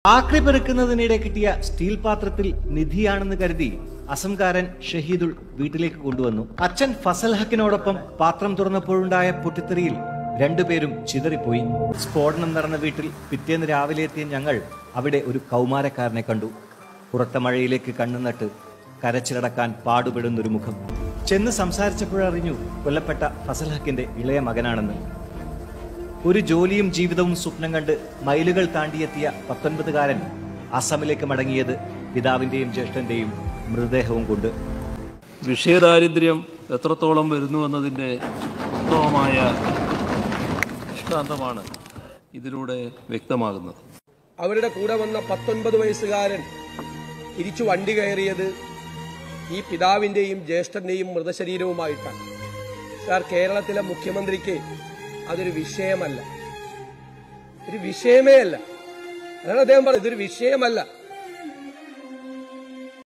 ആക്രി പെറുക്കുന്നതിനിടെ കിട്ടിയ സ്റ്റീൽ പാത്രത്തിൽ നിധിയാണെന്ന് കരുതി അസംകാരൻ ഷഹീദുൾ വീട്ടിലേക്ക് കൊണ്ടുവന്നു അച്ഛൻ ഫസൽ ഹക്കിനോടൊപ്പം പാത്രം തുറന്നപ്പോഴുണ്ടായ പൊട്ടിത്തെറിയിൽ രണ്ടുപേരും ചിതറിപ്പോയി സ്ഫോടനം നടന്ന വീട്ടിൽ പിറ്റേന്ന് രാവിലെ എത്തിയ ഞങ്ങൾ അവിടെ ഒരു കൗമാരക്കാരനെ കണ്ടു പുറത്തെ മഴയിലേക്ക് കണ്ണുനട്ട് കരച്ചിലടക്കാൻ പാടുപെടുന്നൊരു മുഖം ചെന്ന് സംസാരിച്ചപ്പോഴറിഞ്ഞു കൊല്ലപ്പെട്ട ഫസൽ ഹക്കിന്റെ ഇളയ മകനാണെന്ന് ഒരു ജോലിയും ജീവിതവും സ്വപ്നം കണ്ട് മൈലുകൾ താണ്ടിയെത്തിയ പത്തൊൻപതുകാരൻ അസമിലേക്ക് മടങ്ങിയത് പിതാവിന്റെയും ജ്യേഷ്ഠന്റെയും മൃതദേഹവും കൊണ്ട് വിഷയദാരിദ്ര്യം എത്രത്തോളം വരുന്നു എന്നതിൻ്റെ ഉത്തമമായ ദൃഷ്ടാന്തമാണ് ഇതിലൂടെ വ്യക്തമാകുന്നത് അവരുടെ കൂടെ വന്ന പത്തൊൻപത് വയസ്സുകാരൻ തിരിച്ചു വണ്ടി കയറിയത് ഈ പിതാവിന്റെയും ജ്യേഷ്ഠന്റെയും മൃതശരീരവുമായിട്ടാണ് സാർ കേരളത്തിലെ മുഖ്യമന്ത്രിക്ക് അതൊരു വിഷയമല്ല ഒരു വിഷയമേ അല്ല അതാണ് അദ്ദേഹം പറഞ്ഞത് ഇതൊരു വിഷയമല്ല